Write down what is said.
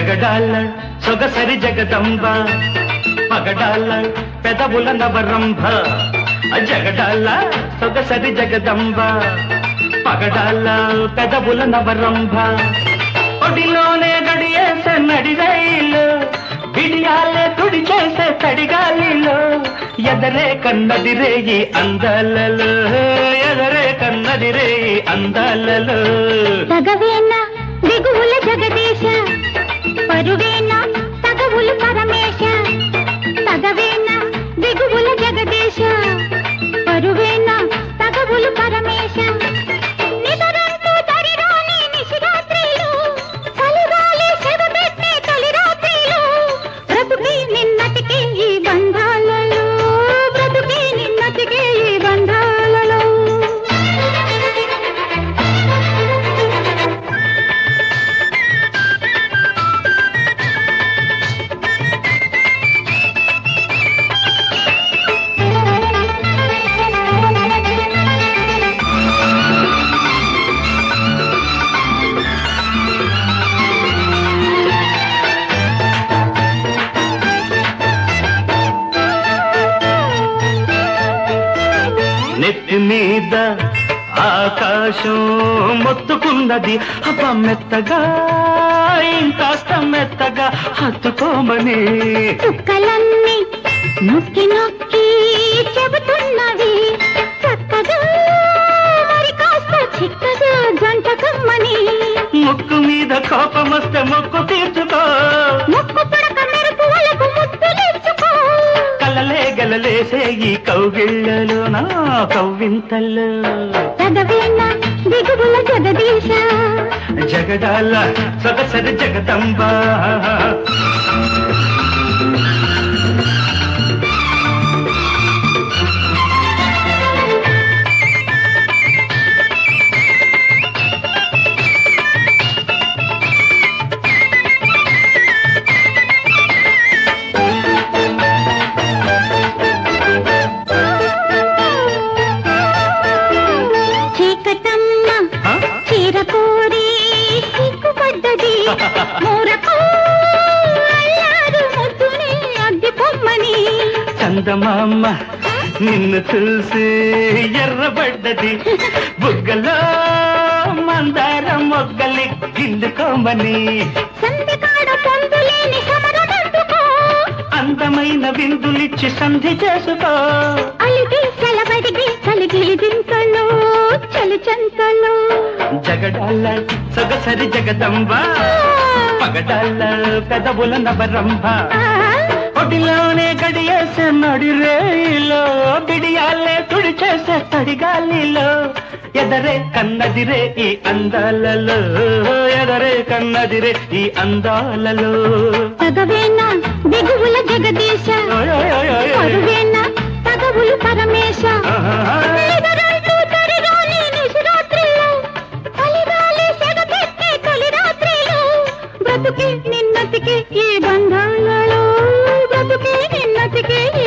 జగడాల సొగసరి జగదంబ పగడాల పెదవుల నవరంభ జగడాల సొగసరి జగదంబ పగడాల పెదవుల నవరంభ ఒడిలోనే గడియేసే నడిరైలు బిడియాలే తుడి చేసే తడిగాలిలో ఎదరే కన్నది రేయి అందాలలో ఎదరే కన్నది రేయి అందాలలో తగవేన దిగువుల జగదీశ పరువేన తగవులు పరమేశ తగవేన దిగువుల జగదీశ పరువేన తగవులు పరమేశ నిదరంటూ దరిరాని నిశిరాత్రిలు, చలిగాలి చెదపెట్టే తొలిరాత్రిలు, బ్రతుకి నిన్నటికే ఈ బంధాలలో బ్రతుకి నిన్నటికే ఈ బంధాలలో నెత్తి మీద ఆకాశం మొత్తుకున్నది అబ్బ మెత్తగా ఇంకాస్త మెత్తగా హత్తుకోమని చుక్కలన్నీ నొక్కి నొక్కి చెబుతున్నవి చక్కగా మరి కాస్త చిక్కగా జంట కమ్మని ముక్కు మీద కోపం వస్తే మొక్కు తీర్చుకో ముక్కు పుడక మెరుపు వలకు ముద్దులిచ్చుకో కలలే గలలేసే ఈ కౌగిళ్ళలో నా కవ్వింతల్లో చదవేన దిగువుల జగదీశ జగడాల సొగసరి జగదంబ చీకటమ్మ ఆ? చీర కోరి సిగ్గుపడ్డది మూరకు అల్లారు ముద్దుని అద్దె పొమ్మని చందమామ నిన్ను చూసి ఎర్రబడ్డది బుగ్గలో మందార మొగ్గలి గిండుకోమని సంధికాడ పొందులేని సమరమందుకో అందమైన విందులిచ్చి సంధి చేసుకో అలిగి సెలబడిగి కలిగి దింతలో చలి చంతలో జగడాల సొగసరి జగదంబ పగడాల పెదవుల నవరంభ ఒడిలోనే గడియేసే నడి రేయిలో బిడియాలే తుడి చేసే తడిగాలిలో ఎదరే కన్నదిరే ఈ అందాలలో ఎదరే కన్నదిరే ఈ అందాలలో తగవేన దిగువుల జగదీశ ఓయ్ ఓయ్ ఓయ్ ఓయ్ ఓయ్. పరువేన తగవులు పరమేశ ఆహా. నిదరంటూ తరిరాని నిశిరాత్రిలో, చలిగాలి సెగపెట్టే తొలిరాత్రిలో, బ్రతుకి నిన్నటికి ఈ బంధాలలో బ్రతుకి నిన్నటికి ఈ